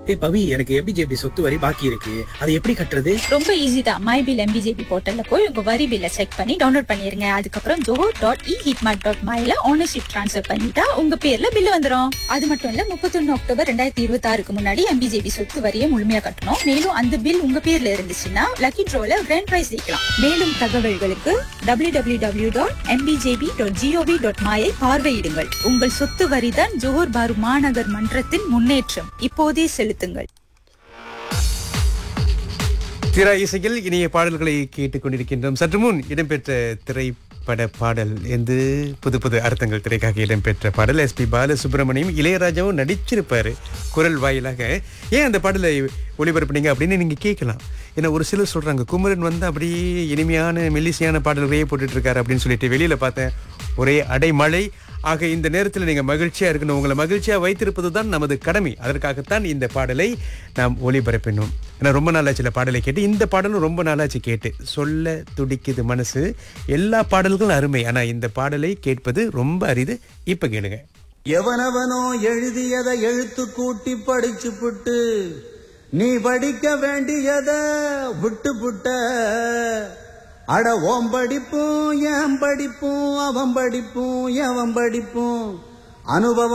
ஏய் பவி எனக்கு எபிஜேபி சொத்து வரி பாக்கி இருக்கு அதை எப்படி கட்டுறது ரொம்ப ஈஸி தான் மை பில் எம்பிஜேபி போர்ட்டல்ல போய் உங்க வரி பில்ல செக் பண்ணி டவுன்லோட் பண்ணிருங்க அதுக்கப்புறம் ஜோஹோ டாட் இ ஹிட்மார்ட் டாட் மைல ஓனர்ஷிப் ட்ரான்ஸ்ஃபர் பண்ணிட்டா உங்க பேர்ல பில் வந்துரும் அது மட்டும் இல்ல முப்பத்தொன்னு அக்டோபர் ரெண்டாயிரத்தி இருபத்தி ஆறுக்கு முன்னாடி எம்பிஜேபி சொத்து வரியை முழுமையா கட்டணும் மேலும் அந்த பில் உங்க பேர்ல இருந்துச்சுன்னா லக்கி ட்ரோல கிராண்ட் பிரைஸ் ஜெயிக்கலாம் மேலும் தகவல்களுக்கு W W W dot MPJP dot GOV dot மாயை பார்வையிடுங்கள் உங்கள் சொத்து வரிதான் ஜோஹர் பாரு மாநகர் மன்றத்தின் முன்னேற்றம் இப்போதே செலுத்துங்கள் திரா இசையில் இனிய பாடல்களை கேட்டுக் கொண்டிருக்கின்றோம் சற்று முன் இடம்பெற்ற திரைப்பட பாடல் என்று புது புது அர்த்தங்கள் திரைக்காக இடம்பெற்ற பாடல் எஸ்பி பாலசுப்ரமணியம் இளையராஜாவும் நடிச்சிருப்பாரு குரல் வாயிலாக ஏன் அந்த பாடலை ஒளிபரப்புனீங்க அப்படின்னு நீங்க கேட்கலாம் ஏன்னா ஒரு சிலர் சொல்றாங்க குமரன் வந்து அப்படியே இனிமையான மெல்லிசையான பாடல்களையே போட்டுட்டு இருக்காரு அப்படின்னு சொல்லிட்டு வெளியில பார்த்தேன் ஒரே அடைமழை ஆக இந்த நேரத்தில் நீங்க மகிழ்ச்சியா இருக்கணும் உங்களை மகிழ்ச்சியா வைத்திருப்பது தான் நமது கடமை அதற்காகத்தான் இந்த பாடலை நாம் ஒளிபரப்பினோம் ஏன்னா ரொம்ப நாளாச்சு இந்த பாடலை கேட்டு இந்த பாடலும் ரொம்ப நாளாச்சு கேட்டு சொல்ல துடிக்குது மனசு எல்லா பாடல்களும் அருமை ஆனா இந்த பாடலை கேட்பது ரொம்ப அரிது இப்ப கேளுங்க எவனவனோ எழுதியதை எழுத்து கூட்டி படிச்சு புட்டு நீ படிக்க வேண்டியத விட்டு புட்ட அட ஓம் படிப்பும் என் படிப்பும் அவன் படிப்பும் எவன் படிப்பும் அனுபவம்